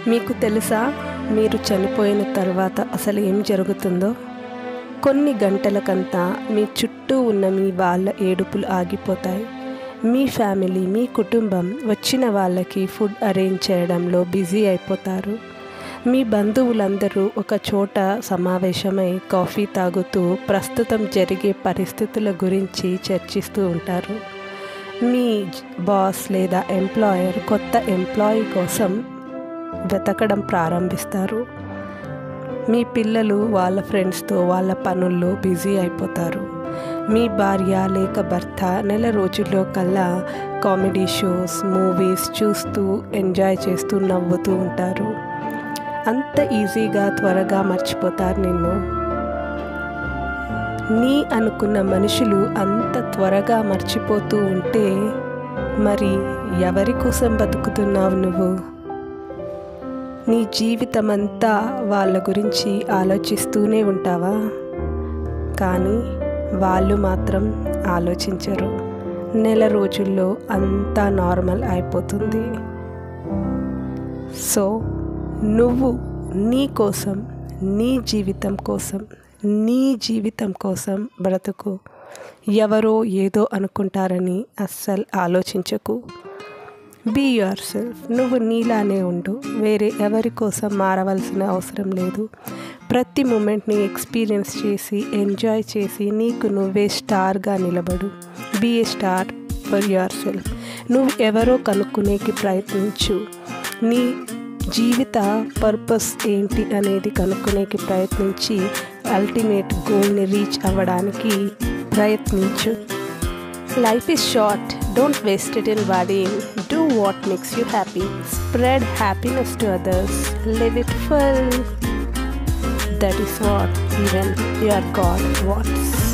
మీకు తెలుసా మీరు చనిపోయిన తర్వాత అసలు ఏం జరుగుతుందో కొన్ని గంటలకంతా మీ చుట్టూ ఉన్న మీ వాళ్ళ ఏడుపులు ఆగిపోతాయి మీ ఫ్యామిలీ మీ కుటుంబం వచ్చిన వాళ్ళకి ఫుడ్ అరేంజ్ చేయడంలో బిజీ అయిపోతారు మీ బంధువులందరూ ఒక చోట సమావేశమై కాఫీ తాగుతూ ప్రస్తుతం జరిగే పరిస్థితుల గురించి చర్చిస్తూ ఉంటారు మీ బాస్ లేదా ఎంప్లాయర్ కొత్త ఎంప్లాయీ కోసం వెతకడం ప్రారంభిస్తారు మీ పిల్లలు వాళ్ళ ఫ్రెండ్స్తో వాళ్ళ పనుల్లో బిజీ అయిపోతారు మీ భార్య లేక భర్త నెల రోజుల్లో కల్లా కామెడీ షోస్ మూవీస్ చూస్తూ ఎంజాయ్ చేస్తూ నవ్వుతూ ఉంటారు అంత ఈజీగా త్వరగా మర్చిపోతారు నిన్ను నీ అనుకున్న మనుషులు అంత త్వరగా మర్చిపోతూ ఉంటే మరి ఎవరి కోసం బతుకుతున్నావు నువ్వు నీ జీవితమంతా వాళ్ళ గురించి ఆలోచిస్తూనే ఉంటావా కానీ వాళ్ళు మాత్రం ఆలోచించరు నెల రోజుల్లో అంతా నార్మల్ అయిపోతుంది సో నువ్వు నీ కోసం నీ జీవితం కోసం నీ జీవితం కోసం బ్రతుకు ఎవరో ఏదో అనుకుంటారని అస్సలు ఆలోచించకు బీ యువర్ సెల్ఫ్ నువ్వు నీలానే ఉండు వేరే ఎవరి కోసం మారవలసిన అవసరం లేదు ప్రతి మూమెంట్ని ఎక్స్పీరియన్స్ చేసి ఎంజాయ్ చేసి నీకు నువ్వే స్టార్గా నిలబడు be a star for yourself నువ్వు ఎవరో కనుక్కునేకి ప్రయత్నించు నీ జీవిత పర్పస్ ఏంటి అనేది కనుక్కునేకి ప్రయత్నించి అల్టిమేట్ గోల్ని రీచ్ అవ్వడానికి ప్రయత్నించు life is short don't waste it in worrying do what makes you happy spread happiness to others live it full that is what even your god wants